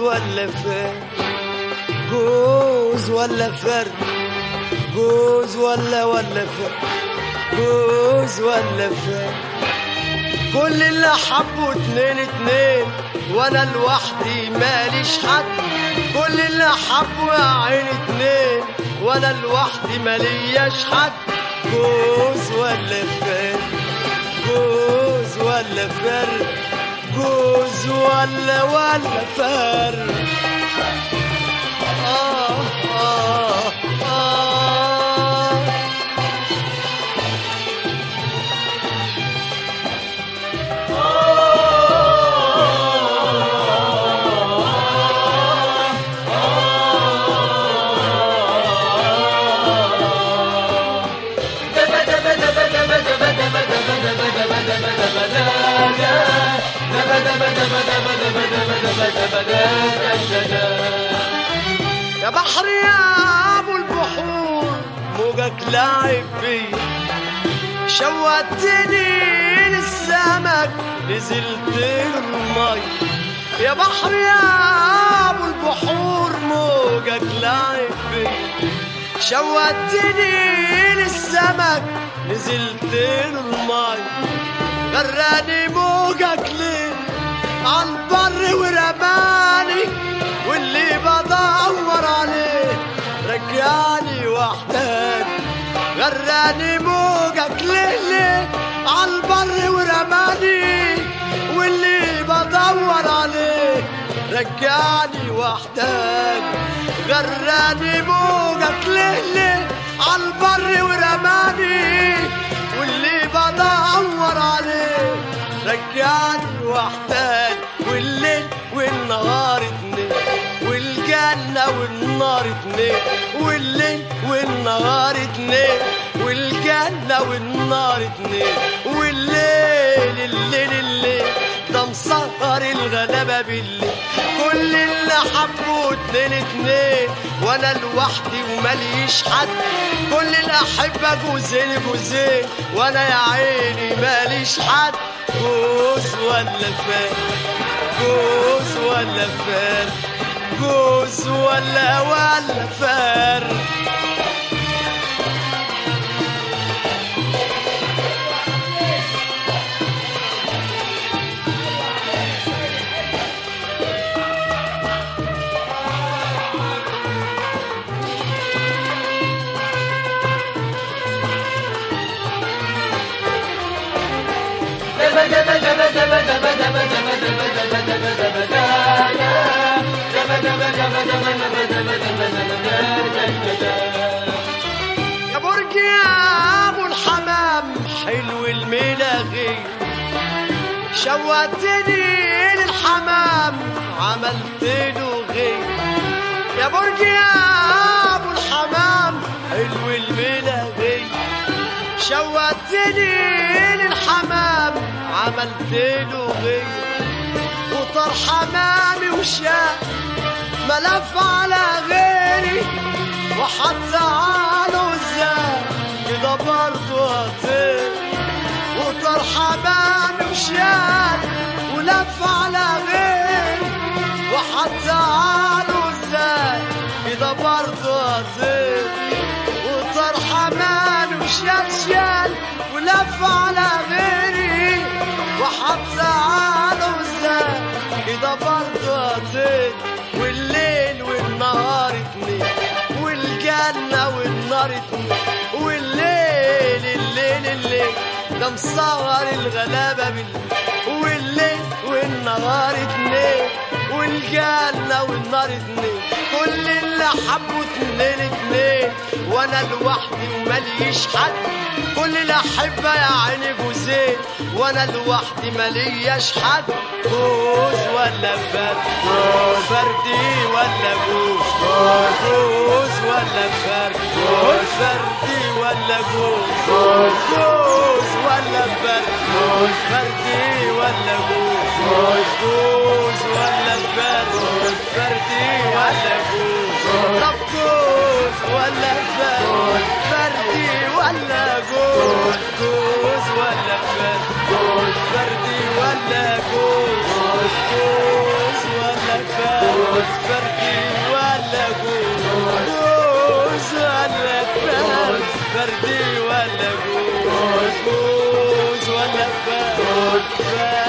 ولا فرد جوز ولا فرد جوز ولا ولا فرد جوز ولا فرد كل اللي حبوا اتنين اتنين وانا لوحدي ماليش حد كل اللي حبوا يا عين اتنين وانا لوحدي مالياش حد جوز ولا فرد جوز ولا فرد جوز ولا ولا فرد آه آه آه يا بحر يا ابو البحور موجك لاعب بيا شوقتني للسمك نزلت المي يا بحر يا ابو البحور موجك لاعب بيا شوقتني للسمك نزلت المي غراني موجك ليه عالبر ورماني واللي بدور عليه رجعني وحداني غراني موجك ليه ليه عالبر ورماني واللي بدور عليه رجعني وحداني غراني موجك ليه ليه عالبر ورماني واللي بدور عليه رجعني وحداني والليل والنهار اتنين والجنة والنار اتنين والليل والنهار اتنين والجنة والنار اتنين والليل الليل الليل ده مسهر الغلابة بالليل كل اللي حبوا اتنين اتنين وانا لوحدي ومليش حد كل الاحبة جوزين جوزين وانا يا عيني ماليش حد جوز ولا فات جوز ولا فار جوز ولا ولا فار يا برج يا ابو الحمام حلو الملاغي شوقتني للحمام عملت له غير يا برج يا ابو الحمام حلو الملاغي شوقتني للحمام عملت له غير وطار حمامي وشاف ملف على غيري وحتى على الزاد كده برضه هطير وطار حمامي وشال ولف على غيري وحتى على الزاد كده برضه هطير وطار حمامي وشال شال ولف على غيري وحتى على الزاد كده برضه هطير والليل والنهار اتنين والجنة والنار اتنين والليل الليل الليل ده مسهر الغلابة بالليل والليل والنهار اتنين والجنة والنار اتنين كل اللي حبوا اتنين اتنين وانا لوحدي ومليش حد كل الاحبة يا عيني جوزين وانا لوحدي ملياش حد جوز ولا فرد فردي ولا جوز جوز ولا فرد فردي ولا جوز جوز ولا فرد فردي ولا جوز جوز ولا فرد فردي ولا جوز طب جوز ولا فرد فردي ولا جوز جوز ولا فرد فردي ولا جوز جوز ولا فرد فردي ولا جوز جوز ولا فاس فاس